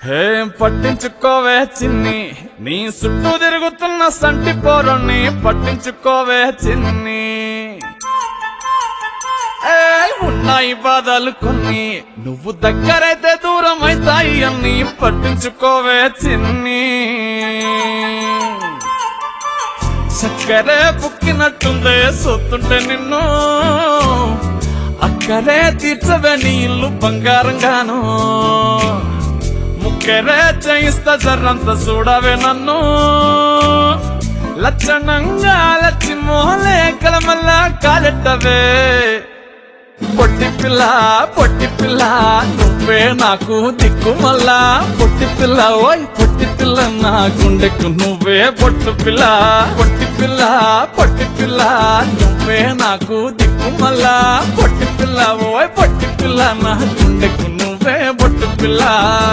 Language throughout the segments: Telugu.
ఏం పట్టించుకోవే చిన్ని నీ చుట్టూ తిరుగుతున్న సంటి పోరుణ్ణి పట్టించుకోవే చిన్ని ఏయ్, ఉన్నాయి బాధలు కొన్ని నువ్వు దగ్గరైతే దూరం అవుతాయి అన్ని పట్టించుకోవే చిన్ని చక్కరే పుక్కినట్టుందే సొత్తుంటే నిన్ను అక్కరే తీర్చవే నీ ఇల్లు బంగారంగాను ముక్కరే చేయిస్తా జర్రంత చూడవే నన్ను లక్షణంగా లచ్చి మోహలే కలమల్ల కాలెట్టవే పొట్టి పిల్ల పొట్టి పిల్ల నువ్వే నాకు దిక్కు మళ్ళా పొట్టి పిల్ల ఓయ్ పొట్టి పిల్ల నా గుండెకు నువ్వే పొట్టు పిల్ల పొట్టి పిల్ల పొట్టి పిల్ల నువ్వే నాకు దిక్కు మళ్ళా పొట్టి పిల్ల ఓయ్ పొట్టి పిల్ల నా గుండెకు నువ్వే పొట్టు పిల్ల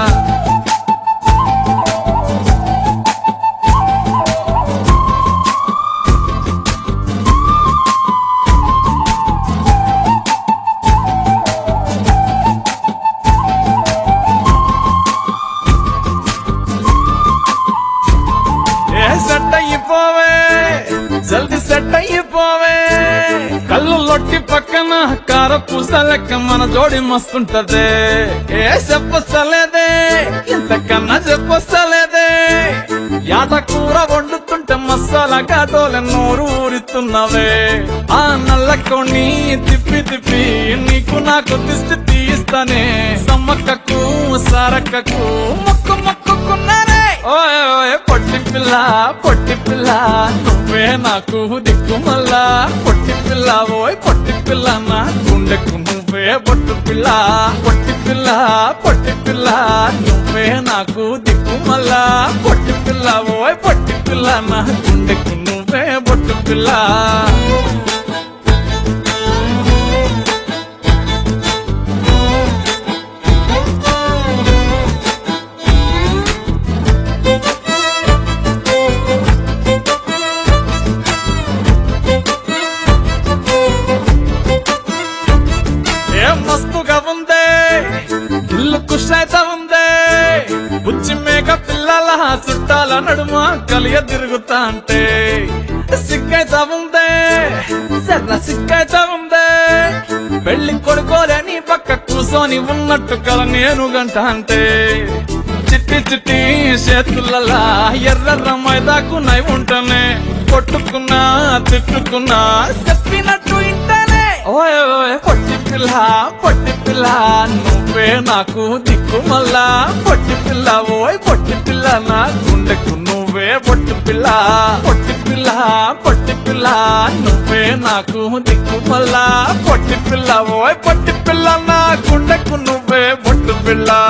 ఏ సెట్ అయిపోవే జల్ది సెట్ అయిపోవే కళ్ళు లొట్టి పక్కన కార పూస లెక్క మన జోడి మస్తుంటదే ఏ చెప్పస్తలేదే ఇంతకన్నా చెప్పస్తలేదే యాట కూర వండుతుంటే మసాలా కాటోలే నోరు ఊరిస్తున్నవే ఆ నల్ల కొన్ని తిప్పి తిప్పి నీకు నాకు దిష్టి తీయిస్తానే సమ్మక్కకు సారక్కకు మొక్కు మొక్కుకున్నానే ఓయ్ ఓయ్ పొట్టి పిల్ల పొట్టి పిల్ల నువ్వే నాకు దిక్కు మళ్ళా పొట్టి పిల్ల ఓయ్ పొట్టి పిల్ల నా గుండెకు నువ్వే పొట్టు పిల్ల పొట్టి పిల్ల పొట్టి పిల్ల నువ్వే నాకు దిక్కు మళ్ళా పొట్టి పిల్ల ఓయ్ పొట్టి పిల్ల నా గుండెకు నువ్వే పొట్టు పిల్ల ఏం మస్తుగా ఉందే ఇల్లు కుషైతే ఉందే బుచ్చి మేక పిల్లల చుట్టాల నడుమ కలియ తిరుగుతా అంటే సిగ్గైతే ఉందే సర్ర సిగ్గైతే ఉందే పెళ్లి కొడుకోలే నీ పక్క కూసోని ఉన్నట్టు కల నేను గంట అంటే చిట్టి చిట్టి చేతులలా ఎర్ర మైదాకు నై ఉంటనే కొట్టుకున్నా తిట్టుకున్నా చెప్పినట్టు ఇంటనే ఓయ్ ఓయ్ పొట్టి పిల్ల పొట్టి పిల్ల నువ్వే నాకు దిక్కు మళ్ళా పొట్టి పిల్ల ఓయ్ పొట్టి పిల్ల నా గుండెకు నువ్వే పొట్టి పిల్ల పొట్టి పిల్ల పొట్టి పిల్ల నువ్వే నాకు దిక్కు మళ్ళా పొట్టి పిల్ల ఓయ్ పొట్టి పిల్ల నా గుండెకు నువ్వే పొట్టు పిల్ల